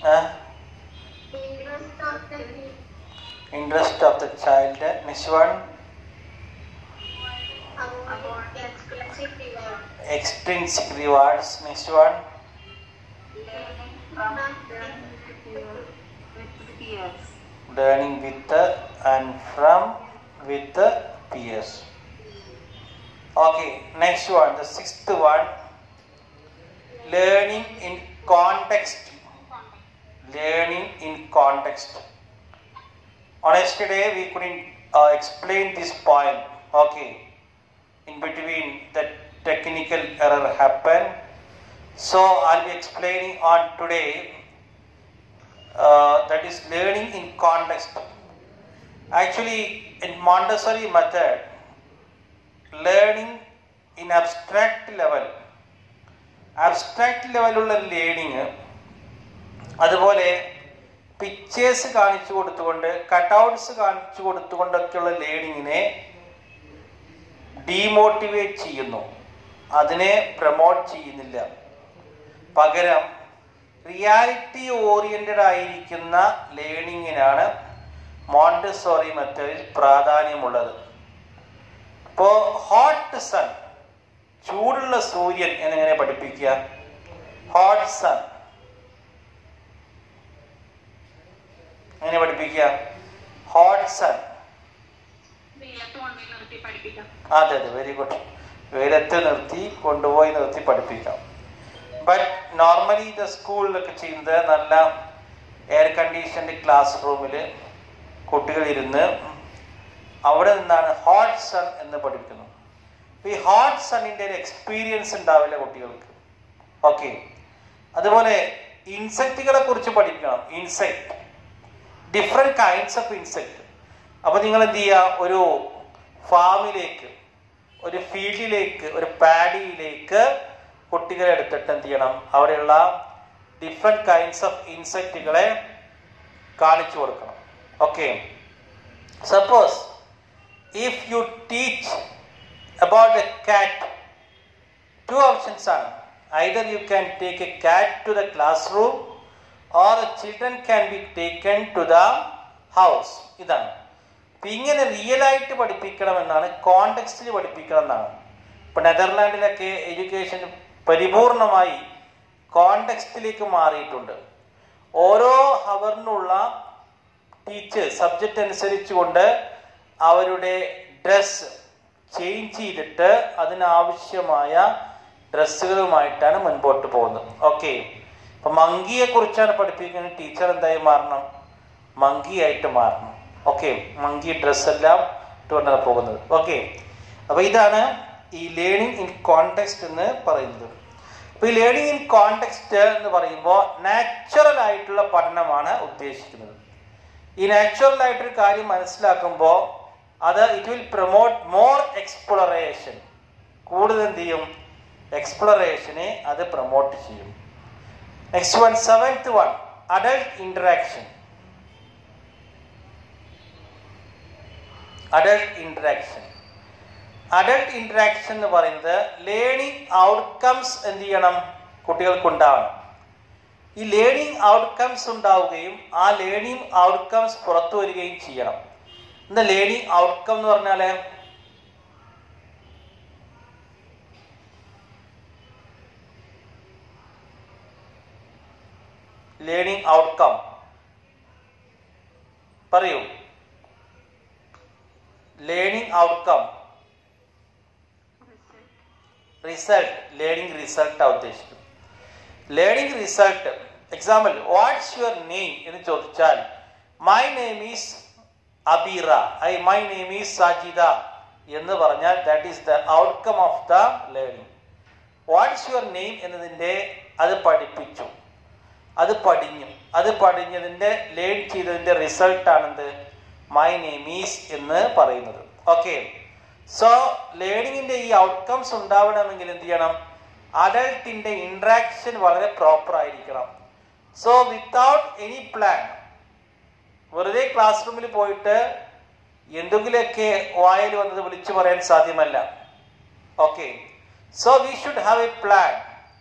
Interest of the child next one extrinsic rewards next one learning with and from with peers Okay, next one, the sixth one, learning in context. Learning in context. On yesterday, we couldn't uh, explain this point. Okay, in between the technical error happened. So I'll be explaining on today. Uh, that is learning in context. Actually, in Montessori method, learning in abstract level abstract ലെവലുള്ള learning അതുപോലെ pictures കാണിച്ചു കൊടുത്തുകൊണ്ട് cutouts കാണിച്ചു കൊടുത്തുകൊണ്ടൊക്കെയുള്ള ലേണിങ്ങിനെ demotivate ചെയ്യുന്നു അതിനെ promote ചെയ്യുന്നില്ല പകരം reality oriented ആയിരിക്കുന്ന ലേണിങ്ങിനാണ് മോണ്ടസോറി മെത്തേഡിൽ പ്രാധാന്യമുള്ളത് ഇപ്പോ ഹോട്ട് സൺ ചൂടുള്ള സൂര്യൻ എന്നെങ്ങനെ പഠിപ്പിക്കുക ഹോട്ട് സൺ എങ്ങനെ പഠിപ്പിക്കുക ഹോട്ട് സൺ അതെ അതെ വെരി ഗുഡ് വെയിലത്ത് നിർത്തി കൊണ്ടുപോയി നിർത്തി പഠിപ്പിക്കാം ബട്ട് നോർമലി ഇത് സ്കൂളിലൊക്കെ ചെയ്യുന്നത് നല്ല എയർ കണ്ടീഷൻഡ് ക്ലാസ് റൂമിൽ കുട്ടികൾ ഇരുന്ന് അവിടെ നിന്നാണ് ഹോട്ട് സൺ എന്ന് പഠിക്കുന്നത് ഈ ഹോട്ട് സണ്ണിന്റെ ഒരു എക്സ്പീരിയൻസ് ഉണ്ടാവില്ല കുട്ടികൾക്ക് ഓക്കെ അതുപോലെ ഇൻസെക്റ്റുകളെ കുറിച്ച് പഠിക്കണം insect different kinds of insect അപ്പൊ നിങ്ങൾ എന്ത് ചെയ്യുക ഒരു ഫാമിലേക്ക് ഒരു ഫീൽഡിലേക്ക് ഒരു പാഡിയിലേക്ക് കുട്ടികളെ എടുത്തിട്ട് എന്ത് ചെയ്യണം അവിടെയുള്ള ഡിഫറെന്റ് കൈൻഡ്സ് ഓഫ് ഇൻസെക്റ്റുകളെ കാണിച്ചു കൊടുക്കണം okay suppose if you teach about a cat, two options are either you can take a cat to the classroom or the children can be taken to the house. ഇതാണ് അപ്പൊ ഇങ്ങനെ real ആയിട്ട് പഠിപ്പിക്കണം എന്നാണ് കോണ്ടെക്സ്റ്റിൽ പഠിപ്പിക്കണം എന്നാണ് ഇപ്പൊ നെതർലാൻഡിലൊക്കെ എഡ്യൂക്കേഷൻ പരിപൂർണമായി കോണ്ടെക്സ്റ്റിലേക്ക് മാറിയിട്ടുണ്ട് ഓരോ ഹവറിനുള്ള ടീച്ചേഴ്സ് സബ്ജക്റ്റ് അനുസരിച്ചുകൊണ്ട് അവരുടെ ഡ്രസ് ചേഞ്ച് ചെയ്തിട്ട് അതിനാവശ്യമായ ഡ്രസ്സുകളുമായിട്ടാണ് മുൻപോട്ട് പോകുന്നത് ഓക്കെ അപ്പൊ മങ്കിയെ കുറിച്ചാണ് പഠിപ്പിക്കുന്നത് ടീച്ചർ എന്തായി മാറണം മങ്കി ആയിട്ട് മാറണം ഓക്കെ മങ്കി ഡ്രസ് എല്ലാം ഇട്ടുകൊണ്ടാണ് പോകുന്നത് ഓക്കെ അപ്പൊ ഇതാണ് ഈ ലേണിംഗ് ഇൻ കോണ്ടെക്സ്റ്റ് എന്ന് പറയുന്നത് അപ്പൊ ഈ ലേണിംഗ് ഇൻ കോണ്ടെക്സ്റ്റ് എന്ന് പറയുമ്പോൾ നാച്ചുറൽ ആയിട്ടുള്ള പഠനമാണ് ഉദ്ദേശിക്കുന്നത് ഈ നാച്ചുറൽ ആയിട്ടൊരു കാര്യം മനസ്സിലാക്കുമ്പോൾ അത് it will promote more exploration കൂടുതൽ എന്ത് ചെയ്യും എക്സ്പ്ലോറേഷനെ അത് പ്രൊമോട്ട് ചെയ്യും next one seventh one adult interaction adult interaction adult interaction എന്ന് പറയുന്നത് ലേണിംഗ് ഔട്ട്കംസ് എന്ത് ചെയ്യണം കുട്ടികൾക്ക് ഉണ്ടാവണം ഈ ലേണിംഗ് ഔട്ട്കംസ് ഉണ്ടാവുകയും ആ ലേണിംഗ് ഔട്ട്കംസ് പുറത്തു വരികയും ചെയ്യണം എന്താ ലേണിംഗ് ഔട്ട്കം എന്ന് പറഞ്ഞാല് ലേണിംഗ് ഔട്ട്കം പറയൂ learning outcome result learning result ഉദ്ദേശിക്കും learning result example what's your name എന്ന് ചോദിച്ചാൽ my name is Abeera I my name is Sajida എന്ന് പറഞ്ഞാൽ that is the outcome of the learning what's your name എന്നതിൻ്റെ അത് പഠിപ്പിച്ചു അത് പടിഞ്ഞു അത് പടിഞ്ഞതിൻ്റെ ലേൺ ചെയ്തതിൻ്റെ റിസൾട്ടാണെന്ത് മൈ നെയിം ഈസ് എന്ന് പറയുന്നത് ഓക്കെ സോ ലേണിങ്ങിന്റെ ഈ ഔട്ട്കംസ് ഉണ്ടാവണമെങ്കിൽ എന്ത് ചെയ്യണം അഡൽട്ടിന്റെ ഇന്ററാക്ഷൻ വളരെ പ്രോപ്പർ ആയിരിക്കണം സോ വിത്തൗട്ട് എനി പ്ലാൻ വെറുതെ ക്ലാസ് റൂമിൽ പോയിട്ട് എന്തെങ്കിലുമൊക്കെ വായിൽ വന്നത് വിളിച്ചു പറയാൻ സാധ്യമല്ല okay so we should have a plan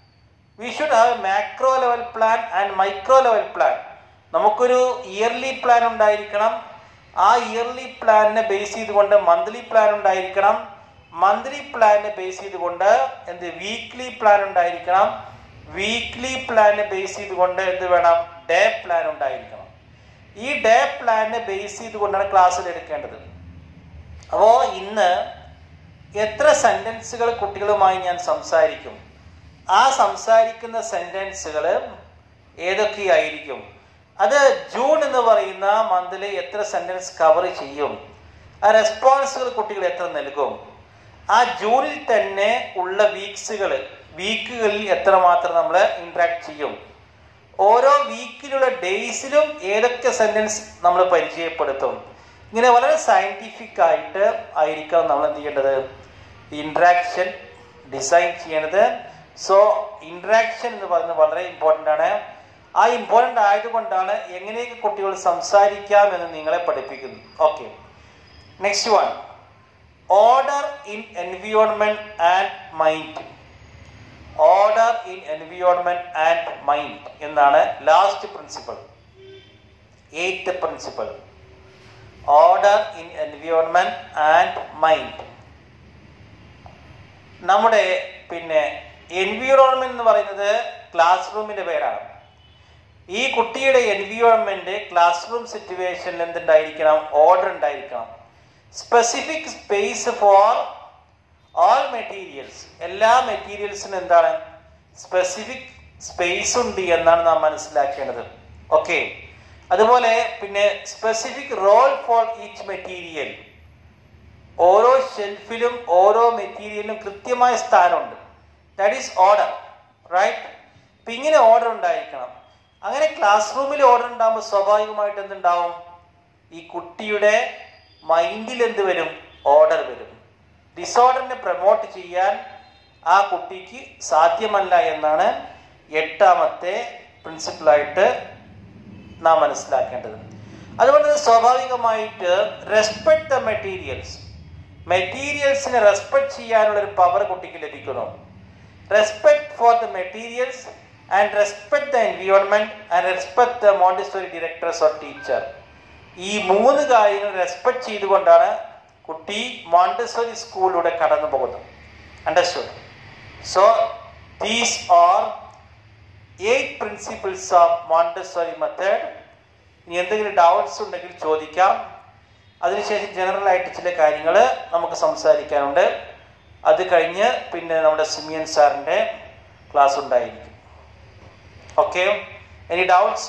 we should have a macro level plan and micro level plan നമുക്കൊരു ഇയർലി പ്ലാൻ ഉണ്ടായിരിക്കണം ആ ഇയർലി പ്ലാനിനെ ബേസ് ചെയ്തുകൊണ്ട് മന്ത്ലി പ്ലാൻ ഉണ്ടായിരിക്കണം മന്ത്ലി പ്ലാനിനെ ബേസ് ചെയ്തുകൊണ്ട് എന്ത് വീക്ക്ലി പ്ലാൻ ഉണ്ടായിരിക്കണം വീക്ക്ലി പ്ലാനിനെ ബേസ് ചെയ്തുകൊണ്ട് എന്ത് വേണം ഡേ പ്ലാൻ ഉണ്ടായിരിക്കണം ഈ ഡേ പ്ലാനിനെ ബേസ് ചെയ്തുകൊണ്ടാണ് ക്ലാസ്സിൽ എടുക്കേണ്ടത് അപ്പോൾ ഇന്ന് എത്ര സെന്റൻസുകൾ കുട്ടികളുമായി ഞാൻ സംസാരിക്കും ആ സംസാരിക്കുന്ന സെന്റൻസുകൾ ഏതൊക്കെയായിരിക്കും അത് ജൂൺ എന്ന് പറയുന്ന മന്തിൽ എത്ര സെന്റൻസ് കവർ ചെയ്യും ആ റെസ്പോൺസുകൾ കുട്ടികൾ എത്ര നൽകും ആ ജൂണിൽ തന്നെ ഉള്ള വീക്സുകൾ വീക്കുകളിൽ എത്രമാത്രം നമ്മൾ ഇന്ററാക്ട് ചെയ്യും ഓരോ വീക്കിലുള്ള ഡേയ്സിലും ഏതൊക്കെ സെന്റൻസ് നമ്മൾ പരിചയപ്പെടുത്തും ഇങ്ങനെ വളരെ സയന്റിഫിക് ആയിട്ട് ആയിരിക്കാം നമ്മൾ എന്ത് ചെയ്യേണ്ടത് ഇന്ററാക്ഷൻ ഡിസൈൻ ചെയ്യേണ്ടത് സോ ഇന്ററാക്ഷൻ എന്ന് പറയുന്നത് വളരെ ഇമ്പോർട്ടൻ്റ് ആണ് ആ ഇമ്പോർട്ടൻ്റ് ആയതുകൊണ്ടാണ് എങ്ങനെയൊക്കെ കുട്ടികൾ സംസാരിക്കാം എന്ന് നിങ്ങളെ പഠിപ്പിക്കുന്നു okay next one order in environment and mind order in environment and mind എന്നാണ് last principle eighth principle order in environment and mind നമ്മുടെ പിന്നെ എൻവിയോൺമെന്റ് എന്ന് പറയുന്നത് ക്ലാസ് റൂമിന്റെ പേരാണ് ഈ കുട്ടിയുടെ എൻവിയോൺമെന്റ് ക്ലാസ് റൂം സിറ്റുവേഷനിൽ എന്തുണ്ടായിരിക്കണം ഓർഡർ ഉണ്ടായിരിക്കണം specific space for all materials എല്ലാ മെറ്റീരിയൽസിനും എന്താണ് സ്പെസിഫിക് സ്പേസ് ഉണ്ട് എന്നാണ് നാം മനസ്സിലാക്കേണ്ടത് ഓക്കെ അതുപോലെ പിന്നെ specific role for each material ഓരോ ഷെൽഫിലും ഓരോ മെറ്റീരിയലിനും കൃത്യമായ സ്ഥാനമുണ്ട് ദാറ്റ് ഈസ് ഓർഡർ റൈറ്റ് ഇപ്പം ഇങ്ങനെ ഓർഡർ ഉണ്ടായിരിക്കണം അങ്ങനെ ക്ലാസ് റൂമിൽ ഓർഡർ ഉണ്ടാകുമ്പോൾ സ്വാഭാവികമായിട്ട് എന്തുണ്ടാവും ഈ കുട്ടിയുടെ മൈൻഡിൽ എന്ത് വരും ഓർഡർ വരും ഡിസോർഡറിനെ പ്രൊമോട്ട് ചെയ്യാൻ ആ കുട്ടിക്ക് സാധ്യമല്ല എന്നാണ് എട്ടാമത്തെ പ്രിൻസിപ്പിളായിട്ട് നാം മനസ്സിലാക്കേണ്ടത് അതുകൊണ്ട് തന്നെ സ്വാഭാവികമായിട്ട് റെസ്പെക്ട് ദ മെറ്റീരിയൽസ് മെറ്റീരിയൽസിനെ റെസ്പെക്ട് ചെയ്യാനുള്ള ഒരു പവർ കുട്ടിക്ക് ലഭിക്കുന്നു respect for the materials and respect the environment and respect the Montessori directors or teacher ഈ മൂന്ന് കാര്യങ്ങൾ റെസ്പെക്ട് ചെയ്തുകൊണ്ടാണ് കുട്ടി മോണ്ടിസ്റ്റോറി സ്കൂളിലൂടെ കടന്നു പോകുന്നത് understood so these are eight principles of Montessori method ഇനി എന്തെങ്കിലും ഡൗട്ട്സ് ഉണ്ടെങ്കിൽ ചോദിക്കാം അതിനുശേഷം ജനറൽ ആയിട്ട് ചില കാര്യങ്ങൾ നമുക്ക് സംസാരിക്കാനുണ്ട് അത് കഴിഞ്ഞ് പിന്നെ നമ്മുടെ സിമിയൻ സാറിൻ്റെ ക്ലാസ് ഉണ്ടായിരിക്കും okay any doubts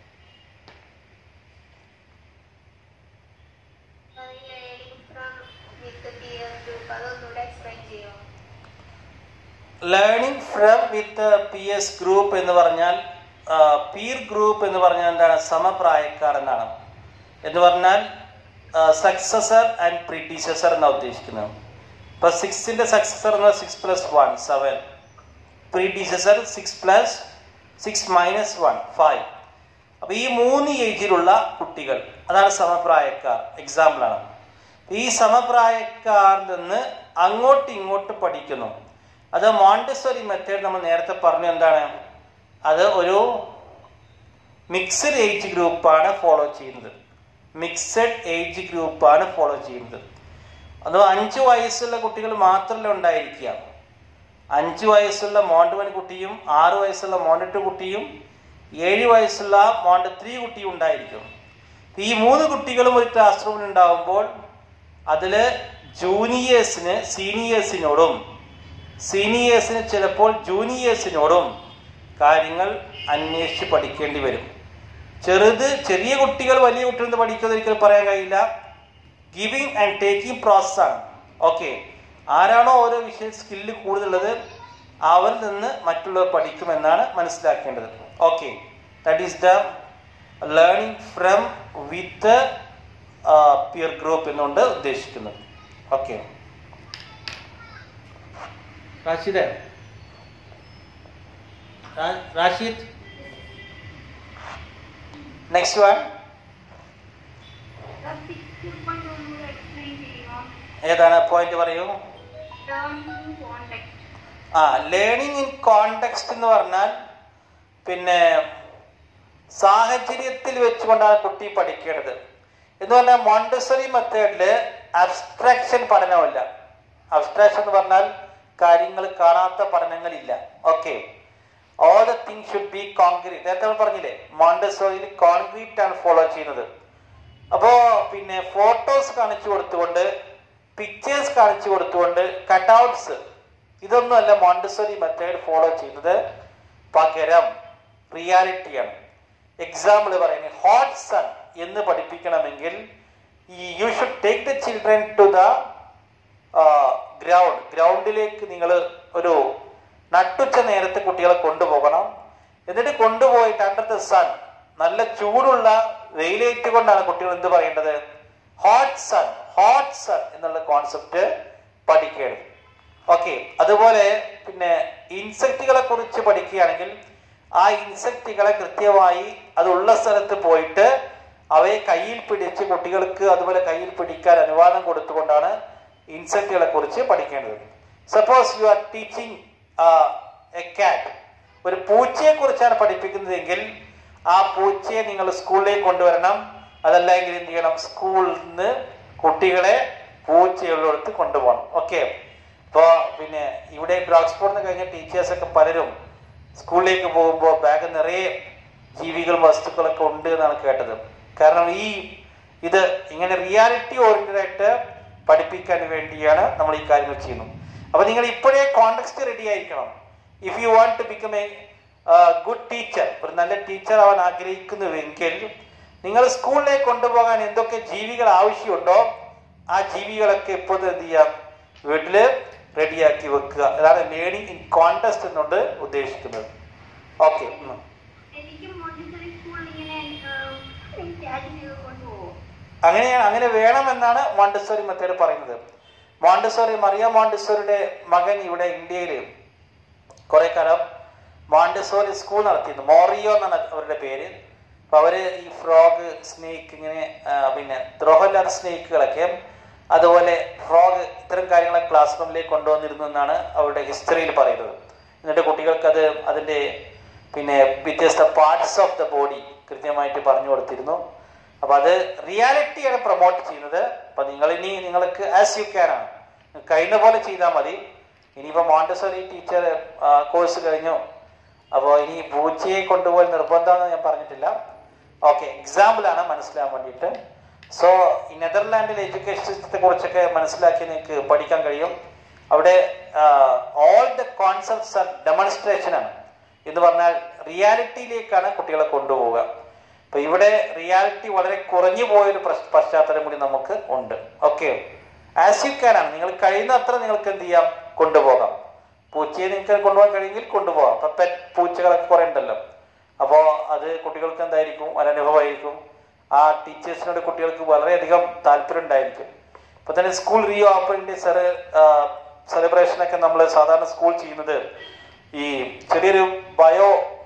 learning from with P S group എന്ന് പറഞ്ഞാൽ പീർ ഗ്രൂപ്പ് എന്ന് പറഞ്ഞാൽ എന്താണ് സമപ്രായക്കാർ എന്നാണ് എന്ന് പറഞ്ഞാൽ സക്സസർ ആൻഡ് പ്രീഡീസസർ എന്നാണ് ഉദ്ദേശിക്കുന്നത് ഇപ്പൊ സിക്സിന്റെ സക്സസർ എന്ന് six plus one seven predecessor six plus six minus one five അപ്പൊ ഈ മൂന്ന് ഏജിലുള്ള കുട്ടികൾ അതാണ് സമപ്രായക്കാർ എക്സാമ്പിൾ ആണ് ഈ സമപ്രായക്കാരിൽ നിന്ന് അങ്ങോട്ട് ഇങ്ങോട്ട് പഠിക്കുന്നു അത് മോണ്ടസറി മെത്തേഡ് നമ്മൾ നേരത്തെ പറഞ്ഞു എന്താണ് അത് ഒരു മിക്സഡ് ഏജ് ഗ്രൂപ്പാണ് ഫോളോ ചെയ്യുന്നത് മിക്സഡ് ഏജ് ഗ്രൂപ്പാണ് ഫോളോ ചെയ്യുന്നത് അത് അഞ്ച് വയസ്സുള്ള കുട്ടികൾ മാത്രമല്ല ഉണ്ടായിരിക്കുക അഞ്ച് വയസ്സുള്ള മോണ്ട് വൺ കുട്ടിയും ആറ് വയസ്സുള്ള മോണ്ട് ടു കുട്ടിയും ഏഴ് വയസ്സുള്ള മോണ്ട് ത്രീ കുട്ടിയും ഉണ്ടായിരിക്കും ഈ മൂന്ന് കുട്ടികളും ഒരു ക്ലാസ് റൂമിൽ ഉണ്ടാവുമ്പോൾ അതിൽ ജൂനിയേഴ്സിന് സീനിയേഴ്സിനോടും സീനിയേഴ്സിന് ചിലപ്പോൾ ജൂനിയേഴ്സിനോടും കാര്യങ്ങൾ അന്വേഷിച്ച് പഠിക്കേണ്ടി വരും ചെറുത് ചെറിയ കുട്ടികൾ വലിയ കുട്ടികൾ പഠിക്കുന്നത് ഒരിക്കലും പറയാൻ കഴിയില്ല ഗിവിങ് ആൻഡ് ടേക്കിംഗ് പ്രോസസ് ആണ് ഓക്കെ ആരാണോ ഓരോ വിഷയം സ്കില്ല് കൂടുതലുള്ളത് അവരിൽ നിന്ന് മറ്റുള്ളവർ പഠിക്കുമെന്നാണ് മനസ്സിലാക്കേണ്ടത് okay that is the learning from with peer group എന്നുകൊണ്ട് ഉദ്ദേശിക്കുന്നത് okay Rashid Rashid next one ഏതാണ് പോയിന്റ് പറയൂ ആ ലേണിംഗ് ഇൻ കോണ്ടെക്സ്റ്റ് എന്ന് പറഞ്ഞാൽ പിന്നെ സാഹചര്യത്തിൽ വെച്ചുകൊണ്ടാണ് കുട്ടി പഠിക്കേണ്ടത് എന്ന് പറഞ്ഞാൽ മോണ്ടസറി മെത്തേഡില് അബ്സ്ട്രാക്ഷൻ പഠനമല്ല അബ്സ്ട്രാക്ഷൻ എന്ന് പറഞ്ഞാൽ കാര്യങ്ങൾ കാണാത്ത പഠനങ്ങളില്ല okay all the thing should be concrete നേരത്തെ നമ്മൾ പറഞ്ഞില്ലേ മോണ്ടസറിയിൽ കോൺക്രീറ്റ് ആണ് ഫോളോ ചെയ്യുന്നത് അപ്പോ പിന്നെ ഫോട്ടോസ് കാണിച്ചു കൊടുത്തുകൊണ്ട് പിക്ചേഴ്സ് കാണിച്ചു കൊടുത്തുകൊണ്ട് കട്ടൗട്ട്സ് ഇതൊന്നുമല്ല മോണ്ടസറി മെത്തേഡ് ഫോളോ ചെയ്യുന്നത് പകരം റിയാലിറ്റിയാണ് എക്സാമ്പിൾ പറയുന്നത് ഹോട്ട് സൺ എന്ന് പഠിപ്പിക്കണമെങ്കിൽ you should take the children to the ground ഗ്രൗണ്ടിലേക്ക് നിങ്ങൾ ഒരു നട്ടുച്ച നേരത്തെ കുട്ടികളെ കൊണ്ടുപോകണം എന്നിട്ട് കൊണ്ടുപോയിട്ട് അണ്ടർ ദ സൺ നല്ല ചൂടുള്ള വെയിലേറ്റ് കൊണ്ടാണ് കുട്ടികൾ എന്ത് പറയേണ്ടത് ഹോട്ട് സൺ ഹോട്ട് സൺ എന്നുള്ള കോൺസെപ്റ്റ് പഠിക്കേണ്ടത് ഓക്കെ അതുപോലെ പിന്നെ ഇൻസെക്റ്റുകളെ കുറിച്ച് പഠിക്കുകയാണെങ്കിൽ ആ ഇൻസെക്റ്റുകളെ കൃത്യമായി അതുള്ള സ്ഥലത്ത് പോയിട്ട് അവയെ കയ്യിൽ പിടിച്ച് കുട്ടികൾക്ക് അതുപോലെ കയ്യിൽ പിടിക്കാൻ അനുവാദം കൊടുത്തുകൊണ്ടാണ് ഇൻസെക്റ്റുകളെ കുറിച്ച് പഠിക്കേണ്ടത് suppose you are teaching a cat ഒരു പൂച്ചയെ കുറിച്ചാണ് പഠിപ്പിക്കുന്നതെങ്കിൽ ആ പൂച്ചയെ നിങ്ങൾ സ്കൂളിലേക്ക് കൊണ്ടുവരണം അതല്ലെങ്കിൽ എന്ത് ചെയ്യണം സ്കൂളിൽ നിന്ന് കുട്ടികളെ പൂച്ചയുള്ളിടത്ത് കൊണ്ടുപോകണം ഓക്കെ ഇപ്പോ പിന്നെ ഇവിടെ ഓക്സ്ഫോർഡിൽ നിന്ന് കഴിഞ്ഞ ടീച്ചേഴ്സ് ഒക്കെ പലരും സ്കൂളിലേക്ക് പോകുമ്പോൾ ബാഗ് നിറയെ ജീവികളും വസ്തുക്കളൊക്കെ ഉണ്ട് എന്നാണ് കേട്ടത് കാരണം ഈ ഇത് ഇങ്ങനെ റിയാലിറ്റി ഓറിയന്റഡ് ആയിട്ട് പഠിപ്പിക്കാൻ വേണ്ടിയാണ് നമ്മൾ ഈ കാര്യങ്ങൾ ചെയ്യുന്നത് അപ്പൊ നിങ്ങൾ ഇപ്പോഴേ കോണ്ടെക്സ്റ്റ് റെഡി ആയിരിക്കണം if you want to become a good teacher ഒരു നല്ല ടീച്ചർ ആവാൻ ആഗ്രഹിക്കുന്നുവെങ്കിൽ നിങ്ങൾ സ്കൂളിലേക്ക് കൊണ്ടുപോകാൻ എന്തൊക്കെ ജീവികൾ ആവശ്യമുണ്ടോ ആ ജീവികളൊക്കെ ഇപ്പോഴത്തെ എന്ത് ചെയ്യാം വീട്ടില് റെഡിയാക്കി വെക്കുക അതാണ് ലേണിംഗ് ഇൻ കോണ്ടസ്റ്റ് എന്നുകൊണ്ട് ഉദ്ദേശിക്കുന്നത് ഓക്കെ എനിക്ക് മോണ്ടിസറി സ്കൂളിൽ ഇങ്ങനെ ക്യാറ്റിനെ കൊണ്ടുപോകും അങ്ങനെ അങ്ങനെ വേണമെന്നാണ് മോണ്ടസോറി മെത്തേഡ് പറയുന്നത് മോണ്ടസോറി മറിയ മോണ്ടസോറിയുടെ മകൻ ഇവിടെ ഇന്ത്യയിൽ കുറെ കാലം മോണ്ടസോറി സ്കൂൾ നടത്തിയിരുന്നു മോറിയോ എന്നാണ് അവരുടെ പേര് അപ്പൊ അവര് ഈ ഫ്രോഗ് സ്നേക്ക് ഇങ്ങനെ ആ, പിന്നെ ദ്രോഹമില്ലാത്ത സ്നേക്കുകളൊക്കെ അതുപോലെ ഫ്രോഗ് ഇത്തരം കാര്യങ്ങളെ ക്ലാസ് റൂമിലേക്ക് കൊണ്ടുവന്നിരുന്നു എന്നാണ് അവരുടെ ഹിസ്റ്ററിയിൽ പറയുന്നത് എന്നിട്ട് കുട്ടികൾക്ക് അത് അതിന്റെ പിന്നെ വ്യത്യസ്ത പാർട്സ് ഓഫ് ദ ബോഡി കൃത്യമായിട്ട് പറഞ്ഞു കൊടുത്തിരുന്നു അപ്പൊ അത് റിയാലിറ്റിയാണ് പ്രൊമോട്ട് ചെയ്യുന്നത് അപ്പൊ നിങ്ങൾ ഇനി നിങ്ങൾക്ക് ആസ് യു ക്യാൻ ആണ് കഴിയുന്ന പോലെ ചെയ്താൽ മതി ഇനിയിപ്പോ മോണ്ടസറി ടീച്ചർ കോഴ്സ് കഴിഞ്ഞു അപ്പോൾ ഇനി പൂച്ചയെ കൊണ്ടുപോയി നിർബന്ധമെന്ന് ഞാൻ പറഞ്ഞിട്ടില്ല ഓക്കെ എക്സാമ്പിൾ ആണ് മനസ്സിലാകാൻ വേണ്ടിയിട്ട് സോ ഈ നെതർലാൻഡിലെ എഡ്യൂക്കേഷൻ സിസ്റ്റത്തെ കുറിച്ചൊക്കെ മനസ്സിലാക്കി നിങ്ങൾക്ക് പഠിക്കാൻ കഴിയും അവിടെ all the concepts are demonstration ആണ് എന്ന് പറഞ്ഞാൽ റിയാലിറ്റിയിലേക്കാണ് കുട്ടികളെ കൊണ്ടുപോവുക അപ്പൊ ഇവിടെ റിയാലിറ്റി വളരെ കുറഞ്ഞു പോയൊരു പ്രശ്- പശ്ചാത്തലം കൂടി നമുക്ക് ഉണ്ട് ഓക്കെ ആസ് യു ക്യാൻ ആണ് നിങ്ങൾ കഴിയുന്നത്ര നിങ്ങൾക്ക് എന്ത് ചെയ്യാം കൊണ്ടുപോകാം പൂച്ചയെ നിങ്ങൾക്ക് കൊണ്ടുപോകാൻ കഴിയുമെങ്കിൽ കൊണ്ടുപോകാം അപ്പൊ പെറ്റ് പൂച്ചകളൊക്കെ കുറെ ഉണ്ടല്ലോ അപ്പോ അത് കുട്ടികൾക്ക് എന്തായിരിക്കും ഒരനുഭവമായിരിക്കും ആ ടീച്ചേഴ്സിനോട് കുട്ടികൾക്ക് വളരെയധികം താല്പര്യം ഉണ്ടായിരിക്കും ഇപ്പൊ തന്നെ സ്കൂൾ റീ ഓപ്പണിന്റെ സെലിബ്രേഷൻ ഒക്കെ നമ്മൾ സാധാരണ സ്കൂൾ ചെയ്യുന്നത് ഈ ചെറിയൊരു ബയോ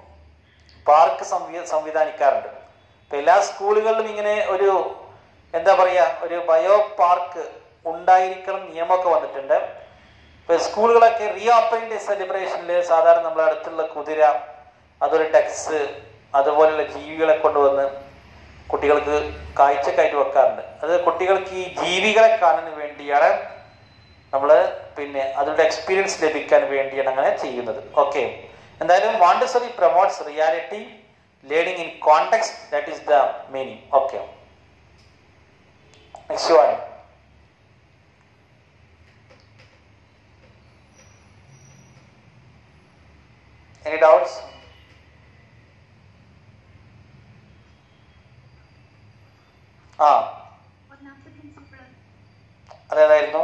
പാർക്ക് സംവി- സംവിധാനിക്കാറുണ്ട് ഇപ്പൊ എല്ലാ സ്കൂളുകളിലും ഇങ്ങനെ ഒരു എന്താ പറയാ ഒരു ബയോ പാർക്ക് ഉണ്ടായിരിക്കണം നിയമമൊക്കെ വന്നിട്ടുണ്ട് ഇപ്പൊ സ്കൂളുകളൊക്കെ റീ ഓപ്പണിംഗ് സെലിബ്രേഷനിൽ സാധാരണ നമ്മുടെ അടുത്തുള്ള കുതിര അതുപോലെ ഡെക്സ് അതുപോലെയുള്ള ജീവികളെ കൊണ്ടുവന്ന് കുട്ടികൾക്ക് കാഴ്ചക്കായിട്ട് വെക്കാറുണ്ട് അത് കുട്ടികൾക്ക് ഈ ജീവികളെ കാണാൻ വേണ്ടിയാണ് നമ്മൾ പിന്നെ അതിന്റെ എക്സ്പീരിയൻസ് ലഭിക്കാൻ വേണ്ടിയാണ് അങ്ങനെ ചെയ്യുന്നത് ഓക്കെ എന്തായാലും Montessori promotes reality learning in context that is the meaning okay next one any doubts ആ ഒന്നാമത്തെ പ്രിൻസിപ്പിൾ അതേതായിരുന്നു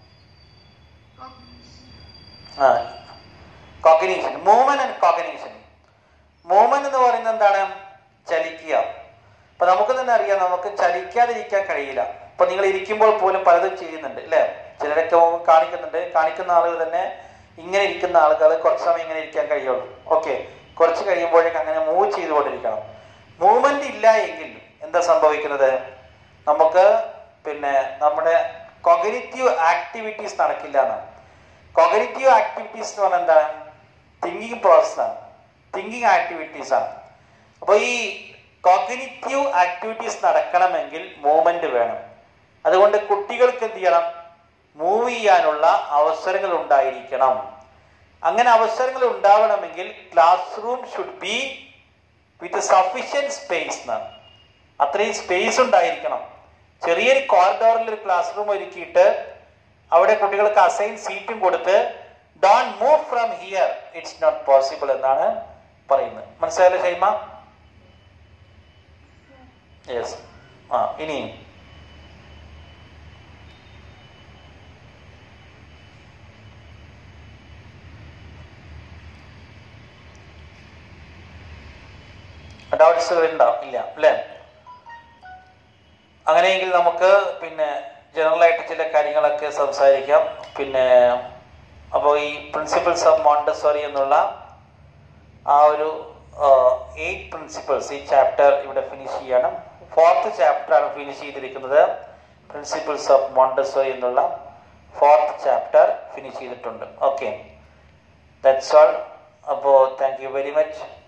ആ cognition movement and cognition movement എന്ന് പറയുന്നത് എന്താണ് ചലിക്കുക അപ്പൊ നമുക്ക് തന്നെ അറിയാം നമുക്ക് ചലിക്കാതിരിക്കാൻ കഴിയില്ല ഇപ്പൊ നിങ്ങൾ ഇരിക്കുമ്പോൾ പോലും പലതും ചെയ്യുന്നുണ്ട് അല്ലെ ചിലരൊക്കെ കാണിക്കുന്നുണ്ട് കാണിക്കുന്ന ആളുകൾ തന്നെ ഇങ്ങനെ ഇരിക്കുന്ന ആളുകൾ കുറച്ച് സമയം ഇങ്ങനെ ഇരിക്കാൻ കഴിയുള്ളൂ ഓക്കെ കുറച്ച് കഴിയുമ്പോഴേക്ക് അങ്ങനെ മൂവ് ചെയ്തുകൊണ്ടിരിക്കണം മൂവ്മെന്റ് ഇല്ല എങ്കിൽ എന്താ സംഭവിക്കുന്നത് നമുക്ക് പിന്നെ നമ്മുടെ കൊഗനിറ്റീവ് ആക്ടിവിറ്റീസ് നടക്കില്ല എന്നാണ് കോഗനിറ്റീവ് ആക്ടിവിറ്റീസ് എന്ന് പറഞ്ഞാൽ എന്താണ് തിങ്കിങ് പ്രോസസ്സാണ് തിങ്കിങ് ആക്ടിവിറ്റീസ് ആണ് അപ്പോൾ ഈ കോഗ്നിറ്റീവ് ആക്ടിവിറ്റീസ് നടക്കണമെങ്കിൽ മൂവ്മെന്റ് വേണം അതുകൊണ്ട് കുട്ടികൾക്ക് എന്ത് ചെയ്യണം മൂവ് ചെയ്യാനുള്ള അവസരങ്ങൾ ഉണ്ടായിരിക്കണം അങ്ങനെ അവസരങ്ങൾ ഉണ്ടാവണമെങ്കിൽ class room should be with sufficient space എന്നാണ് അത്രയും സ്പേസ് ഉണ്ടായിരിക്കണം ചെറിയൊരു കോറിഡോറിൽ ഒരു ക്ലാസ് റൂം ഒരുക്കിയിട്ട് അവിടെ കുട്ടികൾക്ക് അസൈൻ സീറ്റും കൊടുത്ത് don't move from here it's not possible എന്നാണ് പറയുന്നത് മനസ്സിലായല്ലോ ഷൈമ യെസ് ആ ഇനിയും ഡൗട്ട്സുകൾ ഉണ്ടാവും ഇല്ല അല്ലേ അങ്ങനെയെങ്കിൽ നമുക്ക് പിന്നെ ജനറൽ ആയിട്ട് ചില കാര്യങ്ങളൊക്കെ സംസാരിക്കാം പിന്നെ അപ്പോൾ ഈ പ്രിൻസിപ്പിൾസ് ഓഫ് മോണ്ടസോറി എന്നുള്ള ആ ഒരു എയ്റ്റ് പ്രിൻസിപ്പിൾസ് ഈ ചാപ്റ്റർ ഇവിടെ ഫിനിഷ് ചെയ്യണം ഫോർത്ത് ചാപ്റ്റർ ആണ് ഫിനിഷ് ചെയ്തിരിക്കുന്നത് പ്രിൻസിപ്പിൾസ് ഓഫ് മോണ്ടസോറി എന്നുള്ള ഫോർത്ത് ചാപ്റ്റർ ഫിനിഷ് ചെയ്തിട്ടുണ്ട് ഓക്കെ ദാറ്റ്സ് ഓൾ അപ്പോൾ താങ്ക് യു വെരി മച്ച്